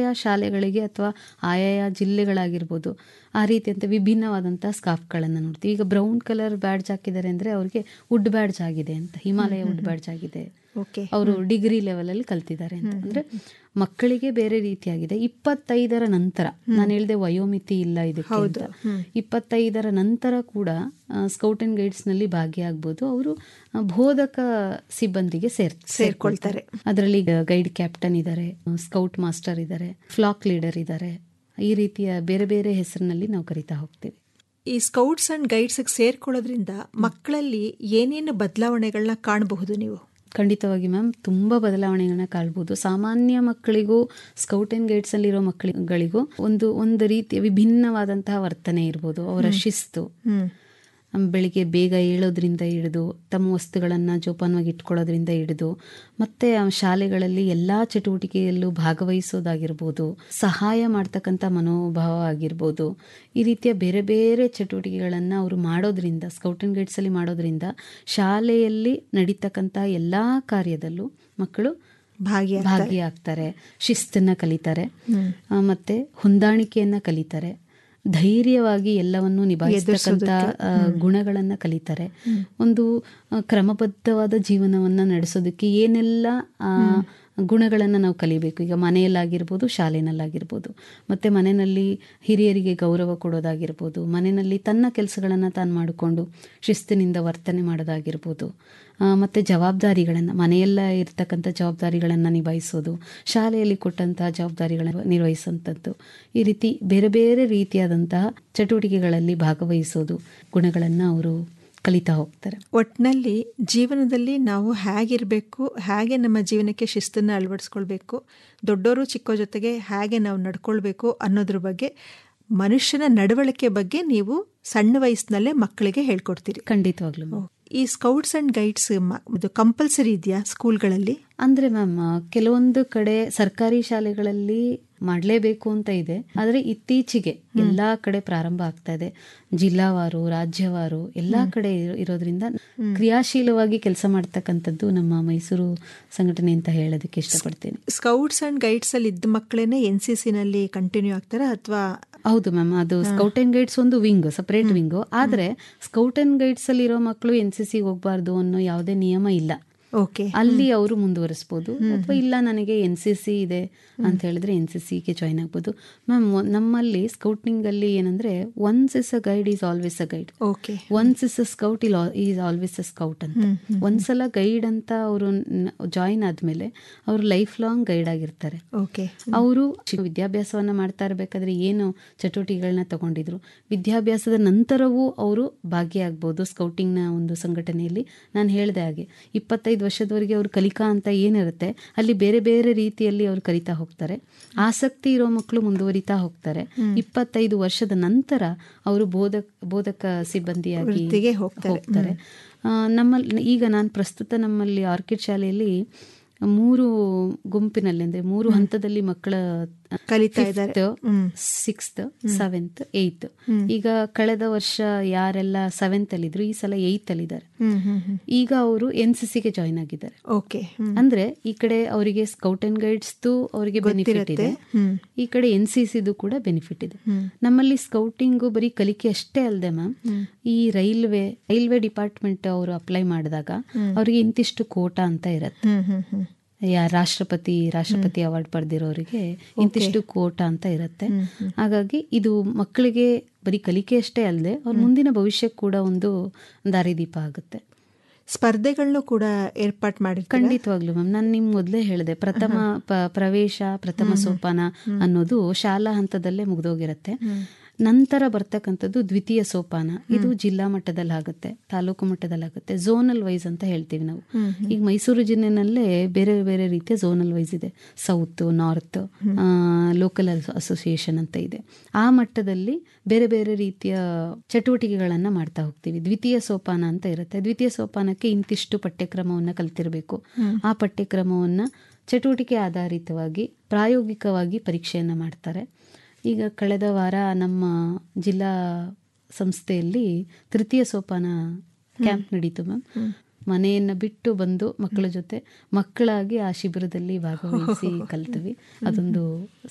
ಶಾಲೆಗಳಿಗೆ ಅಥವಾ ಆಯಾಯ ಜಿಲ್ಲೆಗಳಾಗಿರ್ಬೋದು ಆ ರೀತಿಯಂತ ವಿಭಿನ್ನವಾದಂಥ ಸ್ಕಾರ್ಫ್ಗಳನ್ನು ನೋಡ್ತೀವಿ ಈಗ ಬ್ರೌನ್ ಕಲರ್ ಬ್ಯಾಡ್ಜ್ ಹಾಕಿದ್ದಾರೆ ಅಂದರೆ ಅವ್ರಿಗೆ ವುಡ್ ಬ್ಯಾಡ್ಜ್ ಆಗಿದೆ ಅಂತ ಹಿಮಾಲಯ ವುಡ್ ಬ್ಯಾಡ್ಜ್ ಆಗಿದೆ ಓಕೆ ಅವರು ಡಿಗ್ರಿ ಲೆವೆಲಲ್ಲಿ ಕಲ್ತಿದ್ದಾರೆ ಅಂತ ಅಂದ್ರೆ ಮಕ್ಕಳಿಗೆ ಬೇರೆ ರೀತಿಯಾಗಿದೆ ಇಪ್ಪತ್ತೈದರ ನಂತರ ನಾನು ಹೇಳಿದೆ ವಯೋಮಿತಿ ಇಲ್ಲ ಇದಕ್ಕೆ ಅಂತ ಇಪ್ಪತ್ತೈದರ ನಂತರ ಕೂಡ ಸ್ಕೌಟ್ ಅಂಡ್ ಗೈಡ್ಸ್ ನಲ್ಲಿ ಭಾಗಿಯಾಗಬಹುದು ಅವರು ಬೋಧಕ ಸಿಬ್ಬಂದಿಗೆ ಸೇರ್ ಸೇರ್ಕೊಳ್ತಾರೆ ಅದರಲ್ಲಿ ಗೈಡ್ ಕ್ಯಾಪ್ಟನ್ ಇದ್ದಾರೆ ಸ್ಕೌಟ್ ಮಾಸ್ಟರ್ ಇದ್ದಾರೆ ಫ್ಲಾಕ್ ಲೀಡರ್ ಇದ್ದಾರೆ ಈ ರೀತಿಯ ಬೇರೆ ಬೇರೆ ಹೆಸರಿನಲ್ಲಿ ನಾವು ಕರಿತಾ ಹೋಗ್ತೀವಿ ಈ ಸ್ಕೌಟ್ಸ್ ಅಂಡ್ ಗೈಡ್ಸ್ ಸೇರ್ಕೊಳ್ಳೋದ್ರಿಂದ ಮಕ್ಕಳಲ್ಲಿ ಏನೇನು ಬದಲಾವಣೆಗಳನ್ನ ಕಾಣಬಹುದು ನೀವು ಖಂಡಿತವಾಗಿ ಮ್ಯಾಮ್ ತುಂಬ ಬದಲಾವಣೆಗಳನ್ನ ಕಾಣ್ಬೋದು ಸಾಮಾನ್ಯ ಮಕ್ಕಳಿಗೂ ಸ್ಕೌಟ್ ಅಂಡ್ ಗೈಡ್ಸ್ ಅಲ್ಲಿರೋ ಮಕ್ಕಳಿಗಳಿಗೂ ಒಂದು ಒಂದು ರೀತಿಯ ವಿಭಿನ್ನವಾದಂತಹ ವರ್ತನೆ ಇರ್ಬೋದು ಅವರ ಶಿಸ್ತು ಬೆಳಿಗ್ಗೆ ಬೇಗ ಏಳೋದ್ರಿಂದ ಹಿಡಿದು ತಮ್ಮ ವಸ್ತುಗಳನ್ನು ಜೋಪಾನವಾಗಿ ಇಟ್ಕೊಳ್ಳೋದ್ರಿಂದ ಹಿಡಿದು ಮತ್ತೆ ಆ ಶಾಲೆಗಳಲ್ಲಿ ಎಲ್ಲ ಚಟುವಟಿಕೆಯಲ್ಲೂ ಭಾಗವಹಿಸೋದಾಗಿರ್ಬೋದು ಸಹಾಯ ಮಾಡ್ತಕ್ಕಂಥ ಮನೋಭಾವ ಆಗಿರ್ಬೋದು ಈ ರೀತಿಯ ಬೇರೆ ಬೇರೆ ಚಟುವಟಿಕೆಗಳನ್ನು ಅವರು ಮಾಡೋದ್ರಿಂದ ಸ್ಕೌಟ್ ಅಂಡ್ ಗೈಡ್ಸಲ್ಲಿ ಮಾಡೋದ್ರಿಂದ ಶಾಲೆಯಲ್ಲಿ ನಡೀತಕ್ಕಂಥ ಎಲ್ಲ ಕಾರ್ಯದಲ್ಲೂ ಮಕ್ಕಳು ಭಾಗಿ ಭಾಗಿಯಾಗ್ತಾರೆ ಶಿಸ್ತನ್ನ ಕಲಿತಾರೆ ಆ, ಮತ್ತೆ ಹೊಂದಾಣಿಕೆಯನ್ನ ಕಲಿತಾರೆ ಧೈರ್ಯವಾಗಿ ಎಲ್ಲವನ್ನು ನಿಭಾಯಿಸತಕ್ಕಂತ ಆ, ಗುಣಗಳನ್ನ ಕಲಿತಾರೆ ಒಂದು ಆ, ಕ್ರಮಬದ್ಧವಾದ ಜೀವನವನ್ನ ನಡೆಸೋದಕ್ಕೆ ಏನೆಲ್ಲ ಆ, ಗುಣಗಳನ್ನು ನಾವು ಕಲಿಬೇಕು ಈಗ ಮನೆಯಲ್ಲಾಗಿರ್ಬೋದು ಶಾಲೆನಲ್ಲಾಗಿರ್ಬೋದು ಮತ್ತು ಮನೆಯಲ್ಲಿ ಹಿರಿಯರಿಗೆ ಗೌರವ ಕೊಡೋದಾಗಿರ್ಬೋದು ಮನೆಯಲ್ಲಿ ತನ್ನ ಕೆಲಸಗಳನ್ನು ತಾನು ಮಾಡಿಕೊಂಡು ಶಿಸ್ತಿನಿಂದ ವರ್ತನೆ ಮಾಡೋದಾಗಿರ್ಬೋದು ಆ, ಮತ್ತೆ ಜವಾಬ್ದಾರಿಗಳನ್ನು ಮನೆಯಲ್ಲ ಇರ್ತಕ್ಕಂಥ ಜವಾಬ್ದಾರಿಗಳನ್ನು ನಿಭಾಯಿಸೋದು ಶಾಲೆಯಲ್ಲಿ ಕೊಟ್ಟಂತಹ ಜವಾಬ್ದಾರಿಗಳನ್ನು ನಿರ್ವಹಿಸುವಂಥದ್ದು ಈ ರೀತಿ ಬೇರೆ ಬೇರೆ ರೀತಿಯಾದಂತಹ ಚಟುವಟಿಕೆಗಳಲ್ಲಿ ಭಾಗವಹಿಸೋದು ಗುಣಗಳನ್ನು ಅವರು ಕಲಿತಾ ಹೋಗ್ತಾರೆ ಒಟ್ಟಿನಲ್ಲಿ ಜೀವನದಲ್ಲಿ ನಾವು ಹೇಗಿರಬೇಕು ಹೇಗೆ ನಮ್ಮ ಜೀವನಕ್ಕೆ ಶಿಸ್ತನ್ನು ಅಳವಡಿಸ್ಕೊಳ್ಬೇಕು ದೊಡ್ಡವರು ಚಿಕ್ಕ ಜೊತೆಗೆ ಹೇಗೆ ನಾವು ನಡ್ಕೊಳ್ಬೇಕು ಅನ್ನೋದ್ರ ಬಗ್ಗೆ ಮನುಷ್ಯನ ನಡವಳಿಕೆ ಬಗ್ಗೆ ನೀವು ಸಣ್ಣ ವಯಸ್ಸಿನಲ್ಲೇ ಮಕ್ಕಳಿಗೆ ಹೇಳ್ಕೊಡ್ತೀರಿ ಖಂಡಿತವಾಗ್ಲೂ ಮ್ಯಾಮ್. ಈ ಸ್ಕೌಟ್ಸ್ ಅಂಡ್ ಗೈಡ್ಸ್ ಇದು ಕಂಪಲ್ಸರಿ ಇದೆಯಾ ಸ್ಕೂಲ್ಗಳಲ್ಲಿ ಅಂದ್ರೆ ಮ್ಯಾಮ್ ಕೆಲವೊಂದು ಕಡೆ ಸರ್ಕಾರಿ ಶಾಲೆಗಳಲ್ಲಿ ಮಾಡಲೇಬೇಕು ಅಂತ ಇದೆ ಆದ್ರೆ ಇತ್ತೀಚೆಗೆ ಎಲ್ಲಾ ಕಡೆ ಪ್ರಾರಂಭ ಆಗ್ತಾ ಇದೆ ಜಿಲ್ಲಾವಾರು ರಾಜ್ಯವಾರು ಎಲ್ಲಾ ಕಡೆ ಇರೋ- ಇರೋದ್ರಿಂದ ಕ್ರಿಯಾಶೀಲವಾಗಿ ಕೆಲಸ ಮಾಡ್ತಕ್ಕಂಥದ್ದು ನಮ್ಮ ಮೈಸೂರು ಸಂಘಟನೆ ಅಂತ ಹೇಳೋದಕ್ಕೆ ಇಷ್ಟಪಡ್ತೀನಿ ಸ್ಕೌಟ್ಸ್ ಅಂಡ್ ಗೈಡ್ಸ್ ಅಲ್ಲಿ ಇದ್ದ ಮಕ್ಕಳೇನೆ ಎನ್ ಸಿ ಸಿ ನಲ್ಲಿ ಕಂಟಿನ್ಯೂ ಆಗ್ತಾರ ಅಥವಾ ಹೌದು ಮ್ಯಾಮ್ ಅದು ಸ್ಕೌಟ್ ಅಂಡ್ ಗೈಡ್ಸ್ ಒಂದು ವಿಂಗ್ ಸಪರೇಟ್ ವಿಂಗ್ ಆದ್ರೆ ಸ್ಕೌಟ್ ಅಂಡ್ ಗೈಡ್ಸ್ ಅಲ್ಲಿ ಇರೋ ಮಕ್ಕಳು ಎನ್ ಸಿ ಸಿ ಹೋಗ್ಬಾರ್ದು ಅನ್ನೋ ಯಾವುದೇ ನಿಯಮ ಇಲ್ಲ ಓಕೆ ಅಲ್ಲಿ ಅವರು ಮುಂದುವರಿಸ್ಬೋದು ಅಥವಾ ಇಲ್ಲ ನನಗೆ ಎನ್ ಸಿ ಸಿ ಇದೆ ಅಂತ ಹೇಳಿದ್ರೆ ಎನ್ ಸಿ ಸಿಗೆ ಜಾಯ್ನ್ ಆಗ್ಬೋದು ಮ್ಯಾಮ್ ನಮ್ಮಲ್ಲಿ ಸ್ಕೌಟಿಂಗ್ ಅಲ್ಲಿ ಏನಂದ್ರೆ once is a guide is always a guide okay once is a scout is always a scout ಅಂತ ಒಂದ್ಸಲ ಗೈಡ್ ಅಂತ ಅವರು ಜಾಯಿನ್ ಆದ್ಮೇಲೆ ಅವರು ಲೈಫ್ ಲಾಂಗ್ ಗೈಡ್ ಆಗಿರ್ತಾರೆ ಓಕೆ ಅವರು ವಿದ್ಯಾಭ್ಯಾಸವನ್ನ ಮಾಡ್ತಾ ಇರಬೇಕಾದ್ರೆ ಏನು ಚಟುವಟಿಕೆಗಳನ್ನ ತಗೊಂಡಿದ್ರು ವಿದ್ಯಾಭ್ಯಾಸದ ನಂತರವೂ ಅವರು ಭಾಗಿಯಾಗ್ಬೋದು ಸ್ಕೌಟಿಂಗ್ನ ಒಂದು ಸಂಘಟನೆಯಲ್ಲಿ ನಾನು ಹೇಳಿದೆ ಹಾಗೆ ಇಪ್ಪತ್ತೈದು ವರ್ಷದವರೆಗೆ ಅವ್ರು ಕಲಿಕಾ ಅಂತ ಏನಿರುತ್ತೆ ಅಲ್ಲಿ ಬೇರೆ ಬೇರೆ ರೀತಿಯಲ್ಲಿ ಅವ್ರು ಕಲಿತಾ ಹೋಗ್ತಾರೆ ಆಸಕ್ತಿ ಇರೋ ಮಕ್ಕಳು ಮುಂದುವರಿತಾ ಹೋಗ್ತಾರೆ ಇಪ್ಪತ್ತೈದು ವರ್ಷದ ನಂತರ ಅವರು ಬೋಧಕ ಬೋಧಕ ಸಿಬ್ಬಂದಿಯಾಗಿ ವೃತ್ತಿಗೆ ಹೋಗ್ತಾರೆ. ಹೋಗ್ತಾರೆ ಆ, ನಮ್ಮಲ್ಲಿ ಈಗ ನಾನು ಪ್ರಸ್ತುತ ನಮ್ಮಲ್ಲಿ ಆರ್ಕಿಡ್ ಶಾಲೆಯಲ್ಲಿ ಮೂರು ಗುಂಪಿನಲ್ಲಿ ಅಂದ್ರೆ ಮೂರು ಹಂತದಲ್ಲಿ ಮಕ್ಕಳ ಕಲಿತಾ ಇದ್ದಾರೆ. ಸಿಕ್ಸ್ತ್ ಸೆವೆಂತ್ ಏಯ್ತ್ ಈಗ ಕಳೆದ ವರ್ಷ ಯಾರೆಲ್ಲ ಸೆವೆಂತ್ ಅಲ್ಲಿ ಇದ್ರು ಈ ಸಲ ಏಯ್ತ್ ಅಲ್ಲಿ ಇದ್ದಾರೆ ಹ್ಮ್ ಹ್ಮ್ ಹ್ಮ್ ಈಗ ಅವರು ಎನ್ ಸಿ ಸಿಗೆ ಜಾಯಿನ್ ಆಗಿದ್ದಾರೆ ಓಕೆ ಹ್ಮ್ ಅಂದ್ರೆ ಈ ಕಡೆ ಅವರಿಗೆ ಸ್ಕೌಟ್ ಅಂಡ್ ಗೈಡ್ಸ್ದು ಅವರಿಗೆ ಬೆನಿಫಿಟ್ ಇದೆ ಹ್ಮ್. ಈ ಕಡೆ ಎನ್ ಸಿ ಸಿದು ಕೂಡ ಬೆನಿಫಿಟ್ ಇದೆ ನಮ್ಮಲ್ಲಿ ಸ್ಕೌಟಿಂಗು ಬರೀ ಕಲಿಕೆ ಅಷ್ಟೇ ಅಲ್ಲದೆ ಮ್ಯಾಮ್ ಈ ರೈಲ್ವೆ ರೈಲ್ವೆ ಡಿಪಾರ್ಟ್ಮೆಂಟ್ ಅವರು ಅಪ್ಲೈ ಮಾಡಿದಾಗ ಅವರಿಗೆ ಇಂತಿಷ್ಟು ಕೋಟಾ ಅಂತ ಇರುತ್ತೆ ಹ್ಮ್ ಹ್ಮ್ ಹ್ಮ್ ಯಾ ರಾಷ್ಟ್ರಪತಿ ರಾಷ್ಟ್ರಪತಿ ಅವಾರ್ಡ್ ಪಡೆದಿರೋರಿಗೆ ಇಂತಿಷ್ಟು ಕೋಟ ಅಂತ ಇರುತ್ತೆ ಹಾಗಾಗಿ ಇದು ಮಕ್ಕಳಿಗೆ ಬರೀ ಕಲಿಕೆ ಅಷ್ಟೇ ಅಲ್ಲದೆ ಅವ್ರ ಮುಂದಿನ ಭವಿಷ್ಯಕ್ಕೆ ಕೂಡ ಒಂದು ದಾರಿದೀಪ ಆಗುತ್ತೆ ಸ್ಪರ್ಧೆಗಳನ್ನು ಕೂಡ ಏರ್ಪಾಟ್ ಮಾಡಿರ್ತಾರೆ ಖಂಡಿತವಾಗ್ಲು ಮ್ಯಾಮ್ ನಾನು ನಿಮ್ ಮೊದಲೇ ಹೇಳಿದೆ ಪ್ರಥಮ ಪ- ಪ್ರವೇಶ ಪ್ರಥಮ ಸೋಪಾನ ಅನ್ನೋದು ಶಾಲಾ ಹಂತದಲ್ಲೇ ಮುಗ್ದೋಗಿರುತ್ತೆ ನಂತರ ಬರ್ತಕ್ಕಂಥದ್ದು ದ್ವಿತೀಯ ಸೋಪಾನ ಇದು ಜಿಲ್ಲಾ ಮಟ್ಟದಲ್ಲಿ ಆಗುತ್ತೆ ತಾಲೂಕು ಮಟ್ಟದಲ್ಲಿ ಆಗುತ್ತೆ ಝೋನಲ್ ವೈಸ್ ಅಂತ ಹೇಳ್ತೀವಿ ನಾವು ಈಗ ಮೈಸೂರು ಜಿಲ್ಲೆನಲ್ಲೇ ಬೇರೆ ಬೇರೆ ರೀತಿಯ ಝೋನಲ್ ವೈಸ್ ಇದೆ ಸೌತ್ ನಾರ್ತ್ ಲೋಕಲ್ ಅಸೋಸಿಯೇಷನ್ ಅಂತ ಇದೆ ಆ ಮಟ್ಟದಲ್ಲಿ ಬೇರೆ ಬೇರೆ ರೀತಿಯ ಚಟುವಟಿಕೆಗಳನ್ನ ಮಾಡ್ತಾ ಹೋಗ್ತೀವಿ ದ್ವಿತೀಯ ಸೋಪಾನ ಅಂತ ಇರುತ್ತೆ ದ್ವಿತೀಯ ಸೋಪಾನಕ್ಕೆ ಇಂತಿಷ್ಟು ಪಠ್ಯಕ್ರಮವನ್ನ ಕಲ್ತಿರಬೇಕು ಆ ಪಠ್ಯಕ್ರಮವನ್ನ ಚಟುವಟಿಕೆ ಆಧಾರಿತವಾಗಿ ಪ್ರಾಯೋಗಿಕವಾಗಿ ಪರೀಕ್ಷೆಯನ್ನ ಮಾಡ್ತಾರೆ ಈಗ ಕಳೆದ ವಾರ ನಮ್ಮ ಜಿಲ್ಲಾ ಸಂಸ್ಥೆಯಲ್ಲಿ ತೃತೀಯ ಸೋಪಾನ ಕ್ಯಾಂಪ್ ನಡೀತು ಮ್ಯಾಮ್ ಮನೆಯನ್ನ ಬಿಟ್ಟು ಬಂದು ಮಕ್ಕಳ ಜೊತೆ ಮಕ್ಕಳಾಗಿ ಆ ಶಿಬಿರದಲ್ಲಿ ಭಾಗವಹಿಸಿ ಕಲ್ತೀವಿ ಅದೊಂದು